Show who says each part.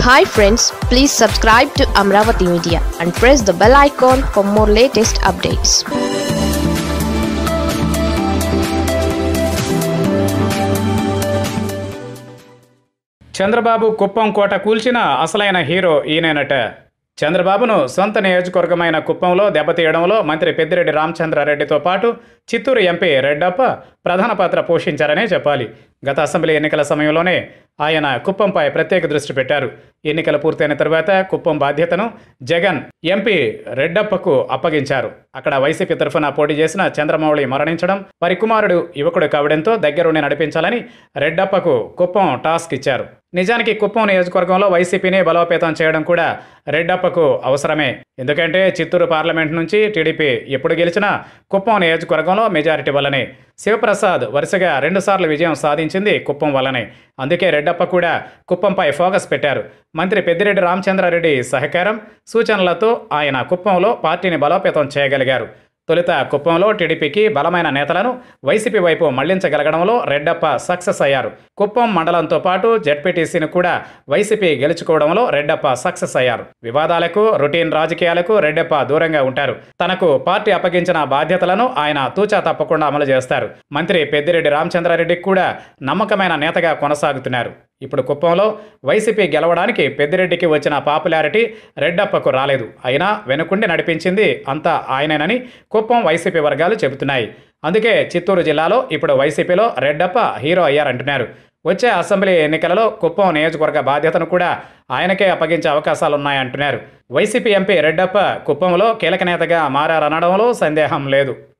Speaker 1: hi friends please subscribe to Amaravati media and press the bell icon for more latest updates
Speaker 2: Chandrababu Kuppam కోట కూల్చిన అసలైన hero ఈయనేనట చంద్రబాబును సొంత నియోజకవర్గమైన కుప్పంలో దెబ్బతీయడంలో మంత్రి పెద్దిరెడ్డి రామచంద్రారెడ్డితో పాటు చిత్తూరు ఎంపీ రెడ్డప్ప ప్రధాన పాత్ర పోషించారనే చెప్పాలి గత అసెంబ్లీ ఎన్నికల సమయంలోనే ఆయన కుప్పంపై ప్రత్యేక దృష్టి పెట్టారు ఎన్నికలు పూర్తయిన తరువాత కుప్పం బాధ్యతను జగన్ ఎంపీ రెడ్డప్పకు అప్పగించారు అక్కడ వైసీపీ తరఫున పోటీ చేసిన చంద్రమౌళి మరణించడం వారి కుమారుడు యువకుడు కావడంతో దగ్గరుండి నడిపించాలని రెడ్డప్పకు కుప్పం టాస్క్ ఇచ్చారు నిజానికి కుప్పం నియోజకవర్గంలో వైసీపీని బలోపేతం చేయడం కూడా రెడ్డప్పకు అవసరమే ఎందుకంటే చిత్తూరు పార్లమెంట్ నుంచి టీడీపీ ఎప్పుడు గెలిచినా కుప్పం నియోజకవర్గంలో మెజారిటీ వల్లనే శివప్రసాద్ వరుసగా రెండుసార్లు విజయం సాధించింది కుప్పం వల్లనే అందుకే రెడ్డప్ప కూడా కుప్పంపై ఫోకస్ పెట్టారు మంత్రి పెద్దిరెడ్డి రామచంద్రారెడ్డి సహకారం సూచనలతో ఆయన కుప్పంలో పార్టీని బలోపేతం చేయగలిగారు తొలుత కుప్పంలో టీడీపీకి బలమైన నేతలను వైసీపీ వైపు మళ్లించగలగడంలో రెడ్డప్ప సక్సెస్ అయ్యారు కుప్పం మండలంతో పాటు జెడ్పీటీసీని కూడా వైసీపీ గెలుచుకోవడంలో రెడ్డప్ప సక్సెస్ అయ్యారు వివాదాలకు రొటీన్ రాజకీయాలకు రెడ్డప్ప దూరంగా ఉంటారు తనకు పార్టీ అప్పగించిన బాధ్యతలను ఆయన తూచా తప్పకుండా అమలు చేస్తారు మంత్రి పెద్దిరెడ్డి రామచంద్రారెడ్డికి కూడా నమ్మకమైన నేతగా కొనసాగుతున్నారు ఇప్పుడు కుప్పంలో వైసీపీ గెలవడానికి పెద్దిరెడ్డికి వచ్చిన పాపులారిటీ రెడ్డప్పకు రాలేదు అయినా వెనుకుండి నడిపించింది అంతా ఆయనేనని కుప్పం వైసీపీ వర్గాలు చెబుతున్నాయి అందుకే చిత్తూరు జిల్లాలో ఇప్పుడు వైసీపీలో రెడ్డప్ప హీరో అయ్యారంటున్నారు వచ్చే అసెంబ్లీ ఎన్నికలలో కుప్పం నియోజకవర్గ బాధ్యతను కూడా ఆయనకే అప్పగించే అవకాశాలున్నాయంటున్నారు వైసీపీ ఎంపీ రెడ్డప్ప కుప్పంలో కీలక నేతగా మారారనడంలో సందేహం లేదు